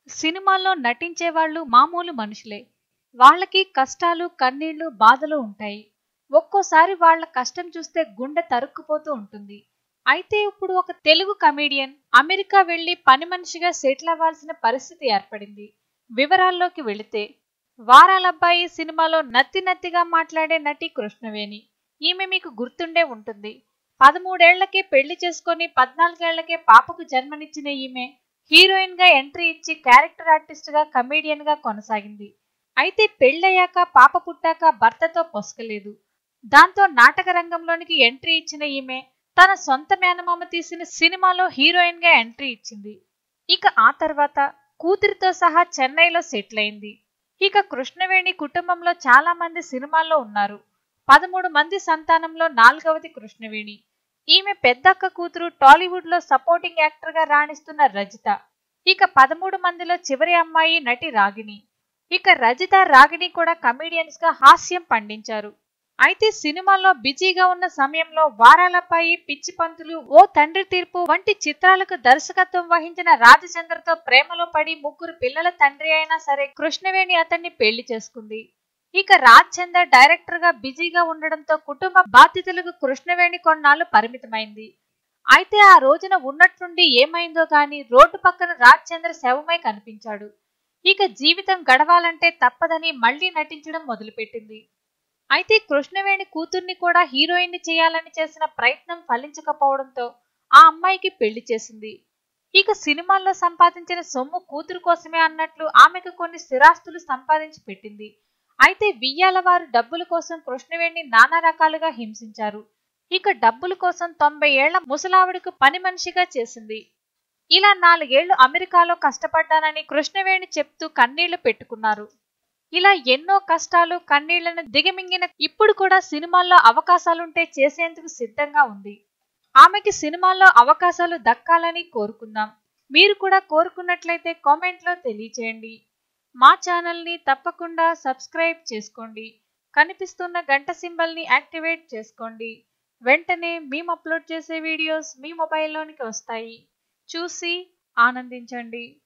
సినిమాల్లో నటించే వాళ్ళు మామూలు మనుషులే వాళ్ళకి కష్టాలు కన్నీళ్లు బాధలు ఉంటాయి ఒక్కోసారి వాళ్ళ కష్టం చూస్తే గుండె తరుక్కుపోతూ ఉంటుంది అయితే ఇప్పుడు ఒక తెలుగు కమీడియన్ అమెరికా వెళ్లి పని మనిషిగా సెటిల్ అవ్వాల్సిన పరిస్థితి ఏర్పడింది వివరాల్లోకి వెళితే వారాలబ్బాయి సినిమాలో నత్తి నత్తిగా మాట్లాడే నటి కృష్ణవేణి ఈమె మీకు గుర్తుండే ఉంటుంది పదమూడేళ్లకే పెళ్లి చేసుకుని పద్నాలుగేళ్లకే పాపకు జన్మనిచ్చిన ఈమె హీరోయిన్ గా ఎంట్రీ ఇచ్చి క్యారెక్టర్ ఆర్టిస్ట్ గా కమేడియన్ గా కొనసాగింది అయితే పెళ్ళయ్యాక పాప పుట్టాక భర్తతో పొసకలేదు దాంతో నాటక రంగంలోనికి ఎంట్రీ ఇచ్చిన ఈమె తన సొంత మేనమామ తీసిన సినిమాలో హీరోయిన్ గా ఎంట్రీ ఇచ్చింది ఇక ఆ తర్వాత కూతురితో సహా చెన్నైలో సెటిల్ అయింది ఇక కృష్ణవేణి కుటుంబంలో చాలా మంది సినిమాల్లో ఉన్నారు పదమూడు మంది సంతానంలో నాలుగవది కృష్ణవేణి ఈమె పెద్దక్క కూతురు టాలీవుడ్ లో సపోర్టింగ్ యాక్టర్ గా రాణిస్తున్న రజిత ఇక పదమూడు మందిలో చివరి అమ్మాయి నటి రాగిణి ఇక రజిత రాగిణి కూడా కమీడియన్స్ గా హాస్యం పండించారు అయితే సినిమాల్లో బిజీగా ఉన్న సమయంలో వారాలపై పిచ్చి పంతులు ఓ తండ్రి తీర్పు వంటి చిత్రాలకు దర్శకత్వం వహించిన రాజచంద్రతో ప్రేమలో పడి ముగ్గురు పిల్లల తండ్రి అయినా సరే కృష్ణవేణి అతన్ని పెళ్లి చేసుకుంది ఇక రాజ్ చందర్ డైరెక్టర్ గా బిజీగా ఉండడంతో కుటుంబ బాధ్యతలకు కృష్ణవేణి కొన్నాళ్లు పరిమితమైంది అయితే ఆ రోజున ఉన్నట్టుండి ఏమైందో గాని రోడ్డు పక్కన రాజ్ చంద్ర శవమై కనిపించాడు ఇక జీవితం గడవాలంటే తప్పదని మళ్లీ నటించడం మొదలుపెట్టింది అయితే కృష్ణవేణి కూతుర్ని కూడా హీరోయిన్ చేయాలని చేసిన ప్రయత్నం ఫలించకపోవడంతో ఆ అమ్మాయికి పెళ్లి చేసింది ఇక సినిమాల్లో సంపాదించిన సొమ్ము కూతురు కోసమే అన్నట్లు ఆమెకు కొన్ని స్థిరాస్తులు సంపాదించి పెట్టింది అయితే వియ్యాల వారు డబ్బుల కోసం కృష్ణవేణిని నానా రకాలుగా హింసించారు ఇక డబ్బుల కోసం తొంభై ఏళ్ల ముసలావిడకు పని మనిషిగా చేసింది ఇలా నాలుగేళ్లు అమెరికాలో కష్టపడ్డానని కృష్ణవేణి చెప్తూ కన్నీళ్లు పెట్టుకున్నారు ఇలా ఎన్నో కష్టాలు కన్నీళ్లను దిగమింగిన ఇప్పుడు కూడా సినిమాల్లో అవకాశాలుంటే చేసేందుకు సిద్ధంగా ఉంది ఆమెకి సినిమాల్లో అవకాశాలు దక్కాలని కోరుకుందాం మీరు కూడా కోరుకున్నట్లయితే కామెంట్లో తెలియచేయండి మా ఛానల్ని తప్పకుండా సబ్స్క్రైబ్ చేసుకోండి కనిపిస్తున్న గంట సింబల్ని యాక్టివేట్ చేసుకోండి వెంటనే మేము అప్లోడ్ చేసే వీడియోస్ మీ మొబైల్లోనికి వస్తాయి చూసి ఆనందించండి